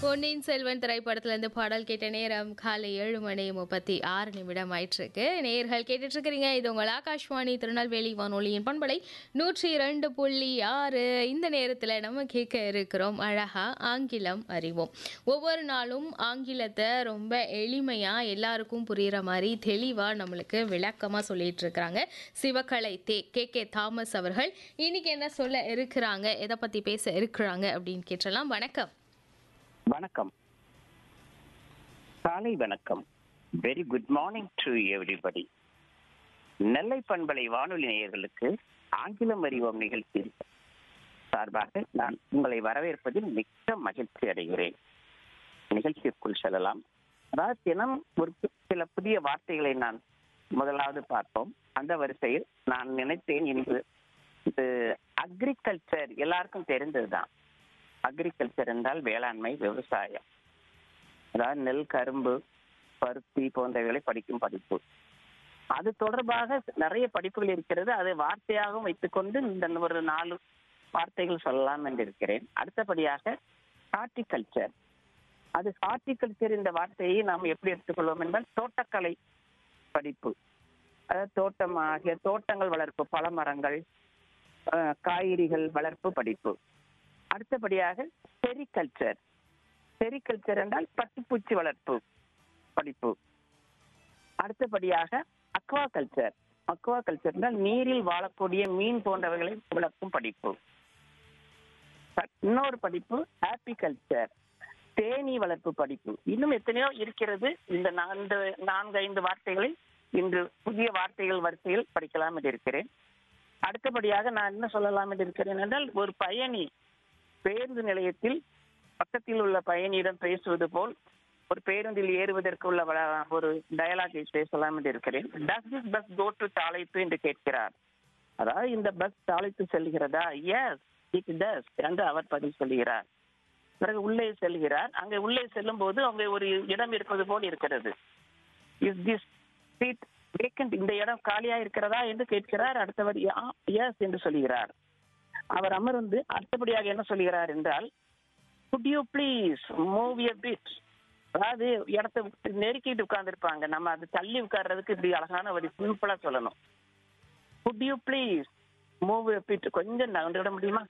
பொன்னியின் செல்வன் திரைப்படத்துல இருந்து பாடல் கேட்ட நேரம் காலை ஏழு மணி முப்பத்தி ஆறு நிமிடம் ஆயிட்டிருக்கு நேர்கள் கேட்டுட்டு இருக்கிறீங்க இது உங்கள் ஆகாஷ்வாணி திருநெல்வேலி வானொலியின் பண்பலை நூற்றி இரண்டு புள்ளி ஆறு இந்த நேரத்தில் நம்ம கேட்க இருக்கிறோம் அழகா ஆங்கிலம் அறிவோம் ஒவ்வொரு நாளும் ஆங்கிலத்தை ரொம்ப எளிமையாக எல்லாருக்கும் புரிகிற மாதிரி தெளிவாக நம்மளுக்கு விளக்கமாக சொல்லிட்டு இருக்கிறாங்க சிவகலை தே கே கே தாமஸ் அவர்கள் இன்னைக்கு என்ன சொல்ல இருக்கிறாங்க எதை பற்றி பேச இருக்கிறாங்க அப்படின்னு கேட்டலாம் வணக்கம் வணக்கம் காலை வணக்கம் very good morning to everybody Nellai பண்பலை வானொலி நேயர்களுக்கு ஆங்கிலம் அறிவோம் நிகழ்ச்சி சார்பாக நான் உங்களை வரவேற்பதில் மிக்க மகிழ்ச்சி அடைகிறேன் நிகழ்ச்சிக்குள் செல்லலாம் அதாவது தினம் ஒரு சில புதிய வார்த்தைகளை நான் முதலாவது பார்ப்போம் அந்த வரிசையில் நான் நினைத்தேன் இன்று இது அக்ரிகல்ச்சர் எல்லாருக்கும் தெரிந்ததுதான் அக்ரிகல்ச்சர் என்றால் வேளாண்மை விவசாயம் அதாவது நெல் கரும்பு பருத்தி போன்றவைகளை படிக்கும் படிப்பு அது தொடர்பாக நிறைய படிப்புகள் இருக்கிறது அதை வார்த்தையாகவும் வைத்துக்கொண்டு இந்த ஒரு நாலு வார்த்தைகள் சொல்லலாம் என்று இருக்கிறேன் அடுத்தபடியாக ஹார்டிகல்ச்சர் அது ஹார்டிகல்ச்சர் இந்த வார்த்தையை நாம் எப்படி எடுத்துக்கொள்வோம் என்றால் தோட்டக்கலை படிப்பு அதாவது தோட்டம் ஆகிய தோட்டங்கள் வளர்ப்பு பழமரங்கள் அஹ், காய்கறிகள் வளர்ப்பு படிப்பு அடுத்தபடியாக செரிகல்ச்சர் செரிகல்ச்சர் என்றால் பட்டுப்பூச்சி வளர்ப்பு படிப்பு அடுத்தபடியாக அக்வா கல்ச்சர் அக்வா கல்ச்சர் என்றால் நீரில் வாழக்கூடிய மீன் போன்றவைகளை வளர்க்கும் படிப்பு இன்னொரு படிப்பு ஆப்பிகல்ச்சர் தேனீ வளர்ப்பு படிப்பு இன்னும் எத்தனையோ இருக்கிறது இந்த நான்கு நான்கு ஐந்து வார்த்தைகளை இன்று புதிய வார்த்தைகள் வரிசையில் படிக்கலாம் என்று இருக்கிறேன் அடுத்தபடியாக நான் என்ன சொல்லலாம் என்று இருக்கிறேன் என்றால் ஒரு பயணி பேருந்து நிலையத்தில் பக்கத்தில் உள்ள பயணியிடம் பேசுவது போல் ஒரு பேருந்தில் ஏறுவதற்கு உள்ள வள- ஒரு டயலாகை பேசலாம் என்று இருக்கிறேன் does this bus go to தாளைத்து என்று கேட்கிறார் அதாவது இந்த பஸ் தாளைத்து செல்கிறதா எஸ் இட் டஸ் என்று அவர் பதில் சொல்கிறார் பிறகு உள்ளே செல்கிறார் அங்கே உள்ளே செல்லும் போது அங்கே ஒரு இடம் இருப்பது போல் இருக்கிறது இஸ் திஸ் சீட் வேக்கண்ட் இந்த இடம் காலியா இருக்கிறதா என்று கேட்கிறார் அடுத்தவர் எஸ் என்று சொல்கிறார் அவர் அமர்ந்து அடுத்தபடியாக என்ன சொல்கிறார் என்றால் could you please move a bit அதாவது இடத்த நெருக்கிட்டு உட்கார்ந்துருப்பாங்க நம்ம அது தள்ளி உட்கார்றதுக்கு இப்படி அழகான ஒரு சிம்பிளா சொல்லணும் could you please move a bit கொஞ்சம் நகர்ந்து விட முடியுமா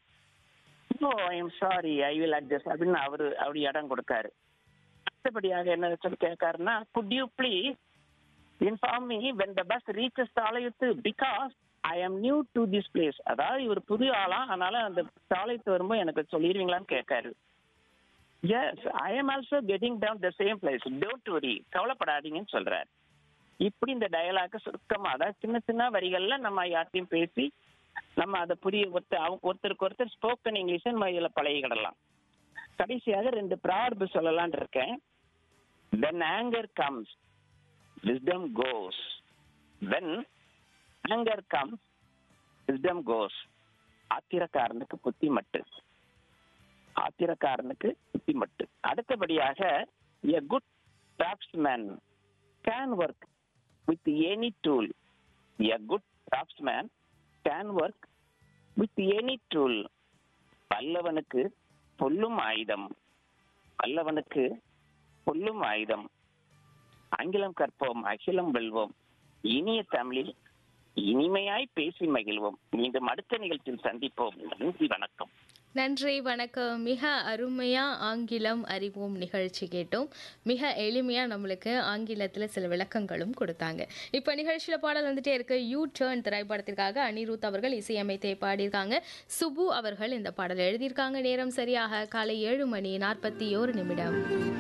oh I am sorry I will adjust அப்படின்னு அவரு அவர் இடம் கொடுக்காரு அடுத்தபடியாக என்ன சொல்லி கேட்காருன்னா could you please inform me when the bus reaches தாளையத்து because I am new to this place அதாவது இவர் புது ஆளா அதனால அந்த தாளையத்து வரும்போது எனக்கு சொல்லிடுவீங்களான்னு கேட்காரு yes I am also getting down the same place don't worry கவலைப்படாதீங்கன்னு சொல்றாரு இப்படி இந்த டயலாக சுருக்கமா அதாவது சின்ன சின்ன வரிகள்ல நம்ம யார்ட்டையும் பேசி நம்ம அதை புரிய ஒருத்தர் அவங்க ஒருத்தருக்கு ஒருத்தர் ஸ்போக்கன் இங்கிலீஷ் நம்ம இதில் பழகிக்கிடலாம் கடைசியாக ரெண்டு ப்ரார்பு சொல்லலாம்னு இருக்கேன் when anger comes wisdom goes. When anger comes, wisdom goes. ஆத்திரக்காரனுக்கு புத்தி மட்டு ஆத்திரக்காரனுக்கு புத்தி மட்டு அடுத்தபடியாக a good draftsman can work with any tool a good draftsman can work with any tool வல்லவனுக்கு பொல்லும் ஆயுதம் வல்லவனுக்கு பொல்லும் ஆயுதம் ஆங்கிலம் கற்போம் அகிலம் வெல்வோம் இனிய தமிழில் இனிமையாய் பேசி மகிழ்வோம் மீண்டும் அடுத்த நிகழ்ச்சியில் சந்திப்போம் நன்றி வணக்கம் நன்றி வணக்கம் மிக அருமையா ஆங்கிலம் அறிவோம் நிகழ்ச்சி கேட்டோம் மிக எளிமையா நம்மளுக்கு ஆங்கிலத்துல சில விளக்கங்களும் கொடுத்தாங்க இப்ப நிகழ்ச்சியில பாடல் வந்துட்டே இருக்கு யூ டர்ன் திரைப்படத்திற்காக அனிருத் அவர்கள் இசையமைத்தே பாடியிருக்காங்க சுபு அவர்கள் இந்த பாடல் எழுதியிருக்காங்க நேரம் சரியாக காலை ஏழு மணி நாற்பத்தி ஓரு நிமிடம்